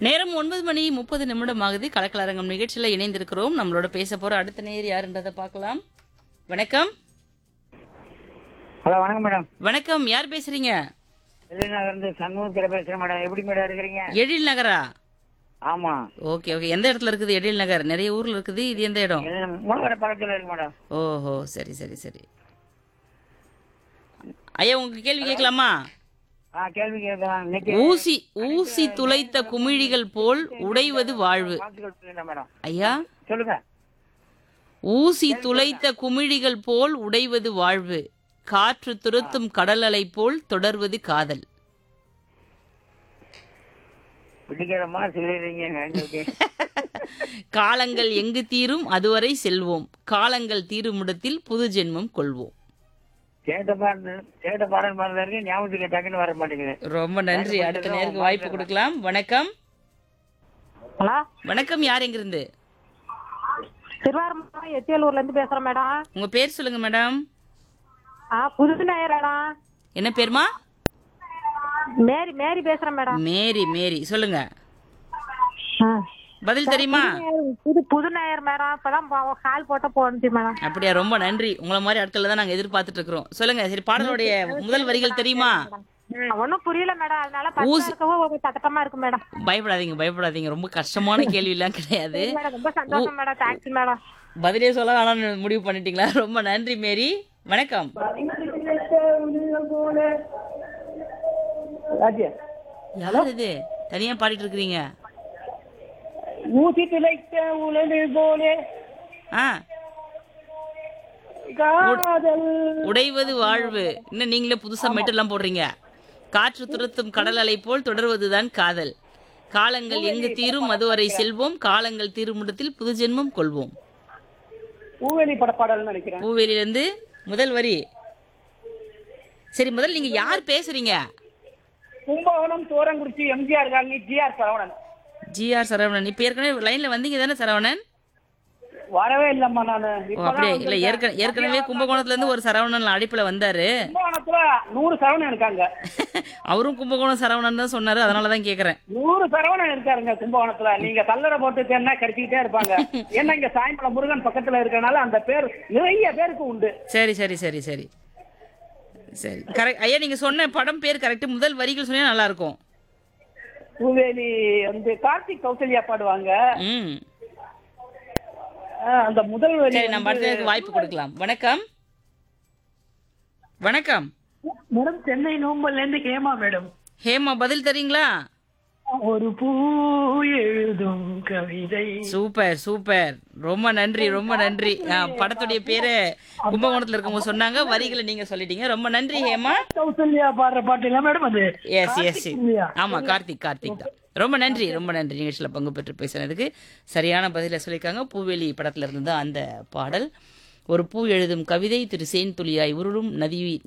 நேரம் ஒன்பது மணி முப்பது நிமிடம் ஆகுது கலக்கலரங்கம் நிகழ்ச்சியில இணைந்திருக்கிறோம் நம்மளோட பேச போற அடுத்த நேர் யாருன்றதை பார்க்கலாம் வணக்கம் ஹலோ வணக்கம் மேடம் வணக்கம் யார் பேசுறீங்க வெளிநகர் இருந்து சண்முகத்தில் பேசுறேன் மேடம் எப்படி மேடம் இருக்கிறீங்க எழில் நகரா ஆமா ஓகே ஓகே எந்த இடத்துல இருக்குது எழில் நகர் நிறைய ஊர்ல இருக்குது இது எந்த இடம் மூணு பக்கத்துல இருக்கு மேடம் ஓஹோ சரி சரி சரி ஐயா உங்களுக்கு கேள்வி கேட்கலாமா ஆ கேள்வி கேட்கலாம் இன்னைக்கு ஊசி ஊசி துளைத்த குமிழிகள் போல் உடைவது வாழ்வு வாழ்த்துக்கள் சொல்லுங்க மேடம் ஐயா சொல்லுங்க ஊசி துளைத்த குமிழிகள் போல் உடைவது வாழ்வு காற்று துரத்தும் கடல் அலை போல் தொடர்வது காதல் பிடிக்கிறமா சொல்லிடுறீங்க எங்களுக்கு காலங்கள் எங்கு தீரும் அதுவரை செல்வோம் காலங்கள் தீருமிடத்தில் புது ஜென்மம் கொள்வோம் கேட்ட பாடல் கேட்ட பாடல் மாதிரி இருக்கு ஞாபகத்துக்கு டக்குன்னு வர மாட்டேங்குது ரொம்ப நன்றி அடுத்த நேருக்கு வாய்ப்பு கொடுக்கலாம் வணக்கம் ஹலோ வணக்கம் யார் எங்கிருந்து திருவாரூர் எத்தியலூர்ல இருந்து பேசுறேன் மேடம் உங்க பேர் சொல்லுங்க மேடம் ஆ புது நேயர் மேடம் என்ன பேருமா மேரி மேரி பேசுறேன் மேடம் மேரி மேரி சொல்லுங்க ஆ. பதில் தெரியுமா புது புது நேயர் மேடம் இப்பதான் பா- கால் போட்ட போனுச்சு மேடம் அப்படியா ரொம்ப நன்றி உங்களை மாதிரி ஆட்களை தான் நாங்க எதிர்பார்த்துட்டு இருக்கிறோம் சொல்லுங்க சரி பாடலுடைய முதல் வரிகள் தெரியுமா ஒன்னும் புரியல மேடம் அதனால பச்சை இருக்கவும் ஒரு சத்தமா இருக்கு மேடம் பயப்படாதீங்க பயப்படாதீங்க ரொம்ப கஷ்டமான கேள்வி எல்லாம் கிடையாது மேடம் ரொம்ப சந்தோஷம் மேடம் தேங்க்ஸ் மேடம் பதிலே சொல்ல வேணாம்னு முடிவு பண்ணிட்டீங்களா ரொம்ப நன்றி மேரி வணக்கம் யார் இது தனியா பாடிட்டு இருக்கிறீங்க ஊசி துளைத்த உலகு போலே ஆ காதல் உடைவது வாழ்வு இன்னும் நீங்களே புதுசா மெட்டெல்லாம் போடுறீங்க காற்று துரத்தும் கடல் அலை போல் தொடர்வதுதான் காதல் காலங்கள் எங்கு தீரும் அதுவரை செல்வோம் காலங்கள் தீருமிடத்தில் புது ஜென்மம் கொள்வோம் பூவெளி பட பாடல் நினைக்கிறேன் பூவேலியிலிருந்து முதல் வரி சரி முதல்ல நீங்க யார் பேசுறீங்க Kumbakonam Thorankurichi MGR colony GR Saravanan GR Saravanan இப்ப ஏற்கனவே லைன்ல வந்தீங்க தானே சரவணன் வரவே இல்லம்மா நானு ஓ அப்படியே இல்ல ஏற்கனவே ஏற்கனவே கும்பகோணத்துல இருந்து ஒரு சரவணன் அழைப்புல வந்தாரு கும்பகோணத்துல நூறு சரவணன் இருக்காங்க அவரும் கும்பகோணம் சரவணன் தான் சொன்னாரு அதனாலதான் கேக்குறேன் நூறு சரவணன் இருக்காருங்க கும்பகோணத்துல நீங்க கல்லறை போட்டு தேடினா கிடைச்சிக்கிட்டே இருப்பாங்க ஏன்னா இங்க சாயம்பலம் முருகன் பக்கத்துல இருக்கனால அந்த பேர் நிறைய பேருக்கு உண்டு சரி சரி சரி சரி சரி கரெக்ட் ஐயா நீங்க சொன்ன படம் பேர் கரெக்ட் முதல் வரிகள் சொன்னா நல்லா இருக்கும் பூவேலி வந்து கார்த்திக் கௌசல்யா பாடுவாங்க ம் ஆஹ் அந்த முதல் வரி சரி நம்ம அடுத்ததுக்கு வாய்ப்பு கொடுக்கலாம் வணக்கம் வணக்கம் மேடம் சென்னை நோம்பல்ல இருந்து ஹேமா மேடம் ஹேமா பதில் தரீங்களா ஒரு பூ எழுதும் கவிதை சூப்பர் சூப்பர் ரொம்ப நன்றி ரொம்ப நன்றி ஆ, படத்துடைய பேரு கும்பகோணத்துல இருக்கவங்க சொன்னாங்க வரிகளை நீங்க சொல்லிட்டீங்க ரொம்ப நன்றி ஹேமா கௌசல்யா பாடுற பாட்டு இல்ல மேடம் அது எஸ் எஸ் ஆமா கார்த்திக் கார்த்திக் தான் ரொம்ப நன்றி ரொம்ப நன்றி நிகழ்ச்சியில் பங்கு பெற்று பேசுனதுக்கு சரியான பதிலை சொல்லியிருக்காங்க பூவேலி படத்துல இருந்து தான் அந்த பாடல் ஒரு பூ எழுதும் கவிதை திரு சேன் துளியாய் உருளும் நதி